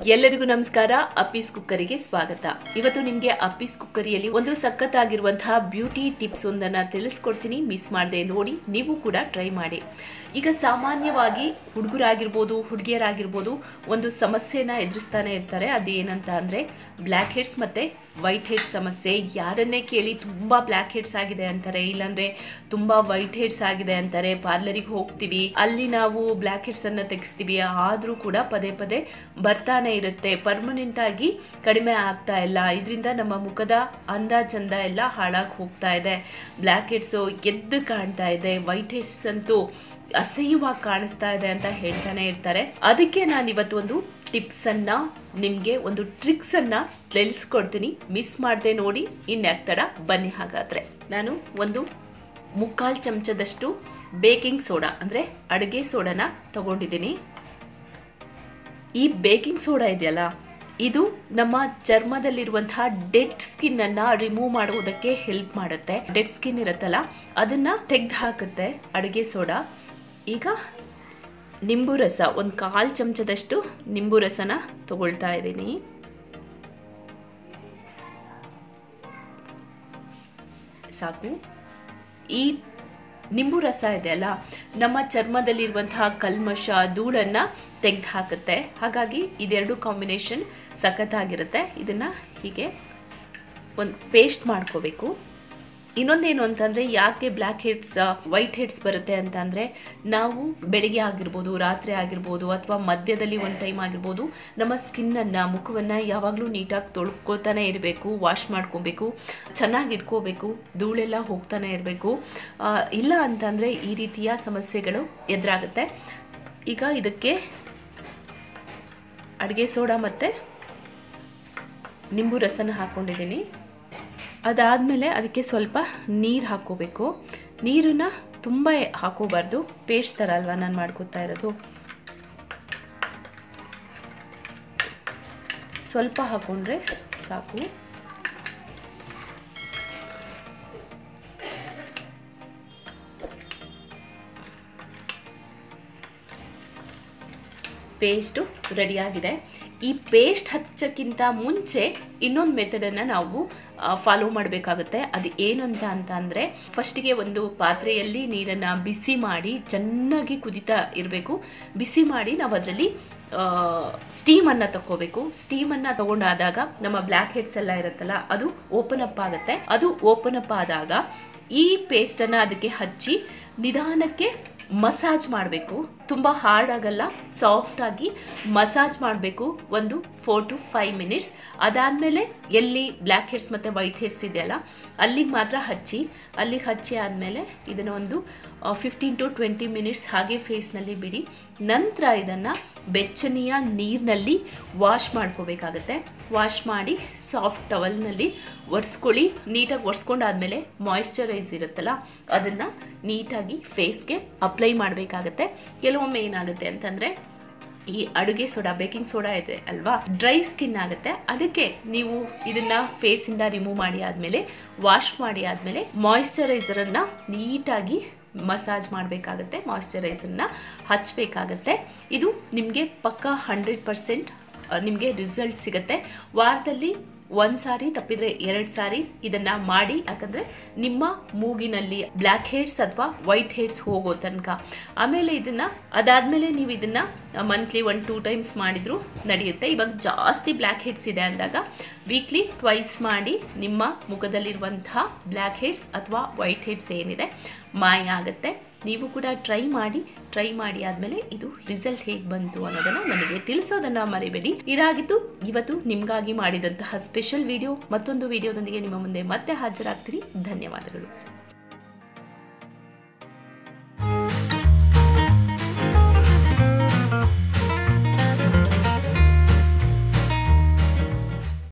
ಎಲ್ಲರಿಗೂ ನಮಸ್ಕಾರ ಅಪ್ಪೀಸ್ ಕುಕ್ಕರಿಗೆ ಸ್ವಾಗತ ಇವತ್ತು ನಿಮಗೆ ಅಪ್ಪೀಸ್ ಕುಕ್ಕರಿಯಲ್ಲಿ ಒಂದು ಸಖತ್ತಾಗಿರುವಂತಹ ಬ್ಯೂಟಿ ಟಿಪ್ಸ್ ಒಂದನ್ನ ತಿಳಿಸ್ಕೊಡ್ತೀನಿ ಮಿಸ್ ಮಾಡದೆ ನೋಡಿ ನೀವು ಕೂಡ ಟ್ರೈ ಮಾಡಿ ಈಗ ಸಾಮಾನ್ಯವಾಗಿ ಹುಡುಗರಾಗಿರ್ಬೋದು ಹುಡುಗಿಯರಾಗಿರ್ಬೋದು ಒಂದು ಸಮಸ್ಯೆನ ಎದುರಿಸ್ತಾನೆ ಇರ್ತಾರೆ ಅದೇನಂತ ಅಂದ್ರೆ ಬ್ಲ್ಯಾಕ್ ಹೆಡ್ಸ್ ಮತ್ತೆ ವೈಟ್ ಹೆಡ್ಸ್ ಸಮಸ್ಯೆ ಯಾರನ್ನೇ ಕೇಳಿ ತುಂಬಾ ಬ್ಲ್ಯಾಕ್ ಹೆಡ್ಸ್ ಆಗಿದೆ ಅಂತಾರೆ ಇಲ್ಲಾಂದ್ರೆ ತುಂಬಾ ವೈಟ್ ಹೆಡ್ಸ್ ಆಗಿದೆ ಅಂತಾರೆ ಪಾರ್ಲರಿಗೆ ಹೋಗ್ತೀವಿ ಅಲ್ಲಿ ನಾವು ಬ್ಲ್ಯಾಕ್ ಹೆಡ್ಸ್ ಅನ್ನ ತೆಗಿಸ್ತೀವಿ ಆದ್ರೂ ಕೂಡ ಪದೇ ಪದೇ ಬರ್ತಾನೆ ಇರುತ್ತೆ ಪರ್ಮನೆಂಟ್ ಆಗಿ ಕಡಿಮೆ ಆಗ್ತಾ ಇಲ್ಲ ಇದರಿಂದ ನಮ್ಮ ಮುಖದ ಅಂದ ಚಂದ ಎಲ್ಲ ಹಾಳಾಗಿ ಹೋಗ್ತಾ ಇದೆ ಬ್ಲ್ಯಾಕ್ ಹೆಡ್ಸ್ ಎದ್ದು ಕಾಣ್ತಾ ಇದೆ ವೈಟ್ ಹೆಡ್ಸ್ ಅಂತೂ ಅಸಹ್ಯವಾಗಿ ಕಾಣಿಸ್ತಾ ಇದೆ ಅಂತ ಹೇಳ್ತಾನೆ ಇರ್ತಾರೆ ಅದಕ್ಕೆ ನಾನು ಇವತ್ತು ಒಂದು ಟಿಪ್ಸ್ ಅನ್ನ ನಿಮ್ಗೆ ಒಂದು ಟ್ರಿಕ್ಸ್ ಅನ್ನ ತಿಳಿಸ್ಕೊಡ್ತೀನಿ ಮಿಸ್ ಮಾಡದೆ ನೋಡಿ ಇನ್ಯಾಕ್ ತಡ ಬನ್ನಿ ಹಾಗಾದ್ರೆ ನಾನು ಒಂದು ಮುಕ್ಕಾಲ್ ಚಮಚದಷ್ಟು ಬೇಕಿಂಗ್ ಸೋಡಾ ಅಂದ್ರೆ ಅಡುಗೆ ಸೋಡಾನ ತಗೊಂಡಿದ್ದೀನಿ ಈ ಬೇಕಿಂಗ್ ಸೋಡಾ ಇದೆಯಲ್ಲ ಇದು ನಮ್ಮ ಚರ್ಮದಲ್ಲಿರುವಂತಹ ಡೆಡ್ ಸ್ಕಿನ್ ಅನ್ನ ರಿಮೂವ್ ಮಾಡುವುದಕ್ಕೆ ಹೆಲ್ಪ್ ಮಾಡುತ್ತೆ ಡೆಡ್ ಸ್ಕಿನ್ ಇರುತ್ತಲ್ಲ ಅದನ್ನ ತೆಗ್ದು ಹಾಕುತ್ತೆ ಅಡುಗೆ ಸೋಡಾ ಈಗ ನಿಂಬು ರಸ ಒಂದು ಕಾಲು ಚಮಚದಷ್ಟು ನಿಂಬು ರಸನ ತಗೊಳ್ತಾ ಇದ್ದೀನಿ ಸಾಕು ಈ ನಿಂಬು ರಸ ಇದೆಯಲ್ಲ ನಮ್ಮ ಚರ್ಮದಲ್ಲಿರುವಂತಹ ಕಲ್ಮಶ ಧೂಳನ್ನ ತೆಗೆದು ಹಾಕುತ್ತೆ ಹಾಗಾಗಿ ಇದೆರಡು ಕಾಂಬಿನೇಷನ್ ಸಖತ್ತಾಗಿರುತ್ತೆ ಇದನ್ನ ಹೀಗೆ ಒಂದು ಪೇಸ್ಟ್ ಮಾಡ್ಕೋಬೇಕು ಇನ್ನೊಂದೇನು ಅಂತಂದರೆ ಯಾಕೆ ಬ್ಲ್ಯಾಕ್ ಹೆಡ್ಸ್ ವೈಟ್ ಹೆಡ್ಸ್ ಬರುತ್ತೆ ಅಂತ ಅಂದರೆ ನಾವು ಬೆಳಿಗ್ಗೆ ಆಗಿರ್ಬೋದು ರಾತ್ರಿ ಆಗಿರ್ಬೋದು ಅಥವಾ ಮಧ್ಯದಲ್ಲಿ ಒಂದು ಟೈಮ್ ಆಗಿರ್ಬೋದು ನಮ್ಮ ಸ್ಕಿನ್ನನ್ನು ಮುಖವನ್ನು ಯಾವಾಗಲೂ ನೀಟಾಗಿ ತೊಳ್ಕೊತಾನೆ ಇರಬೇಕು ವಾಶ್ ಮಾಡ್ಕೋಬೇಕು ಚೆನ್ನಾಗಿ ಇಟ್ಕೋಬೇಕು ಧೂಳೆಲ್ಲ ಹೋಗ್ತಾನೆ ಇರಬೇಕು ಇಲ್ಲ ಅಂತಂದರೆ ಈ ರೀತಿಯ ಸಮಸ್ಯೆಗಳು ಎದುರಾಗುತ್ತೆ ಈಗ ಇದಕ್ಕೆ ಅಡುಗೆ ಸೋಡಾ ಮತ್ತು ನಿಂಬು ರಸನ ಹಾಕ್ಕೊಂಡಿದ್ದೀನಿ ಅದಾದಮೇಲೆ ಅದಕ್ಕೆ ಸ್ವಲ್ಪ ನೀರು ಹಾಕ್ಕೋಬೇಕು ನೀರನ್ನ ತುಂಬ ಹಾಕೋಬಾರ್ದು ಪೇಸ್ಟ್ ಥರ ಅಲ್ವಾ ನಾನು ಮಾಡ್ಕೋತಾ ಇರೋದು ಸ್ವಲ್ಪ ಹಾಕೊಂಡ್ರೆ ಸಾಕು ಪೇಸ್ಟು ರೆಡಿಯಾಗಿದೆ ಈ ಪೇಸ್ಟ್ ಹಚ್ಚಕ್ಕಿಂತ ಮುಂಚೆ ಇನ್ನೊಂದು ಮೆಥಡನ್ನು ನಾವು ಫಾಲೋ ಮಾಡಬೇಕಾಗುತ್ತೆ ಅದು ಏನಂತ ಅಂತ ಅಂದರೆ ಫಸ್ಟಿಗೆ ಒಂದು ಪಾತ್ರೆಯಲ್ಲಿ ನೀರನ್ನು ಬಿಸಿ ಮಾಡಿ ಚೆನ್ನಾಗಿ ಕುದಿತಾ ಇರಬೇಕು ಬಿಸಿ ಮಾಡಿ ನಾವು ಅದರಲ್ಲಿ ಸ್ಟೀಮನ್ನು ತಗೋಬೇಕು ಸ್ಟೀಮನ್ನು ತಗೊಂಡಾದಾಗ ನಮ್ಮ ಬ್ಲ್ಯಾಕ್ ಹೆಡ್ಸ್ ಎಲ್ಲ ಇರುತ್ತಲ್ಲ ಅದು ಓಪನ್ ಅಪ್ ಆಗುತ್ತೆ ಅದು ಓಪನ್ ಅಪ್ ಆದಾಗ ಈ ಪೇಸ್ಟನ್ನು ಅದಕ್ಕೆ ಹಚ್ಚಿ ನಿಧಾನಕ್ಕೆ ಮಸಾಜ್ ಮಾಡಬೇಕು ತುಂಬ ಹಾರ್ಡ್ ಆಗಲ್ಲ ಸಾಫ್ಟ್ ಆಗಿ ಮಸಾಜ್ ಮಾಡಬೇಕು ಒಂದು ಫೋರ್ ಟು ಫೈವ್ ಮಿನಿಟ್ಸ್ ಅದಾದಮೇಲೆ ಎಲ್ಲಿ ಬ್ಲ್ಯಾಕ್ ಹೆಡ್ಸ್ ಮತ್ತು ವೈಟ್ ಹೆಡ್ಸ್ ಇದೆಯಲ್ಲ ಅಲ್ಲಿಗೆ ಮಾತ್ರ ಹಚ್ಚಿ ಅಲ್ಲಿಗೆ ಹಚ್ಚಿ ಆದಮೇಲೆ ಇದನ್ನು ಒಂದು ಫಿಫ್ಟೀನ್ ಟು ಟ್ವೆಂಟಿ ಮಿನಿಟ್ಸ್ ಹಾಗೆ ಫೇಸ್ನಲ್ಲಿ ಬಿಡಿ ನಂತರ ಇದನ್ನು ಬೆಚ್ಚನೆಯ ನೀರಿನಲ್ಲಿ ವಾಶ್ ಮಾಡ್ಕೋಬೇಕಾಗತ್ತೆ ವಾಶ್ ಮಾಡಿ ಸಾಫ್ಟ್ ಟವಲ್ನಲ್ಲಿ ಒರೆಸ್ಕೊಳ್ಳಿ ನೀಟಾಗಿ ಒರೆಸ್ಕೊಂಡಾದ್ಮೇಲೆ ಮಾಯಿಶ್ಚರೈಸ್ ಇರುತ್ತಲ್ಲ ಅದನ್ನು ನೀಟಾಗಿ ಫೇಸ್ಗೆ ಅಪ್ಲೈ ಮಾಡಬೇಕಾಗತ್ತೆ ಕೆಲವೊಮ್ಮೆ ಏನಾಗುತ್ತೆ ಅಂತಂದರೆ ಈ ಅಡುಗೆ ಸೋಡಾ ಬೇಕಿಂಗ್ ಸೋಡಾ ಇದೆ ಅಲ್ವಾ ಡ್ರೈ ಸ್ಕಿನ್ ಆಗುತ್ತೆ ಅದಕ್ಕೆ ನೀವು ಇದನ್ನ ಫೇಸಿಂದ ರಿಮೂವ್ ಮಾಡಿ ಆದಮೇಲೆ ವಾಶ್ ಮಾಡಿ ಆದಮೇಲೆ ಮಾಯಿಶ್ಚರೈಸರನ್ನು ನೀಟಾಗಿ ಮಸಾಜ್ ಮಾಡಬೇಕಾಗತ್ತೆ ಮಾಯಿಶ್ಚರೈಸರ್ನ ಹಚ್ಚಬೇಕಾಗತ್ತೆ ಇದು ನಿಮಗೆ ಪಕ್ಕ ಹಂಡ್ರೆಡ್ ಪರ್ಸೆಂಟ್ ನಿಮಗೆ ರಿಸಲ್ಟ್ ಸಿಗುತ್ತೆ ವಾರದಲ್ಲಿ ಒಂದು ಸಾರಿ ತಪ್ಪಿದ್ರೆ ಎರಡು ಸಾರಿ ಇದನ್ನ ಮಾಡಿ ಯಾಕಂದ್ರೆ ನಿಮ್ಮ ಮೂಗಿನಲ್ಲಿ ಬ್ಲ್ಯಾಕ್ ಹೆಡ್ಸ್ ಅಥವಾ ವೈಟ್ ಹೆಡ್ಸ್ ಹೋಗೋ ತನಕ ಆಮೇಲೆ ಇದನ್ನ ಅದಾದ್ಮೇಲೆ ನೀವು ಇದನ್ನ ಮಂತ್ಲಿ ಒನ್ ಟೂ ಟೈಮ್ಸ್ ಮಾಡಿದ್ರು ನಡೆಯುತ್ತೆ ಇವಾಗ ಜಾಸ್ತಿ ಬ್ಲ್ಯಾಕ್ ಹೆಡ್ಸ್ ಇದೆ ಅಂದಾಗ ವೀಕ್ಲಿ ಟ್ವೈಸ್ ಮಾಡಿ ನಿಮ್ಮ ಮುಖದಲ್ಲಿರುವಂತಹ ಬ್ಲ್ಯಾಕ್ ಹೆಡ್ಸ್ ಅಥವಾ ವೈಟ್ ಹೆಡ್ಸ್ ಏನಿದೆ ಮಾಯ ಆಗುತ್ತೆ ನೀವು ಕೂಡ ಟ್ರೈ ಮಾಡಿ ಟ್ರೈ ಮಾಡಿ ಆದಮೇಲೆ ಇದು ರಿಸಲ್ಟ್ ಹೇಗೆ ಬಂತು ಅನ್ನೋದನ್ನ ನನಗೆ ತಿಳಿಸೋದನ್ನ ಮರಿಬೇಡಿ ಇದಾಗಿತ್ತು ಇವತ್ತು ನಿಮಗಾಗಿ ಮಾಡಿದಂತಹ ಸ್ಪೆಷಲ್ ವಿಡಿಯೋ ಮತ್ತೊಂದು ವಿಡಿಯೋದೊಂದಿಗೆ ನಿಮ್ಮ ಮುಂದೆ ಮತ್ತೆ ಹಾಜರಾಗ್ತೀನಿ ಧನ್ಯವಾದಗಳು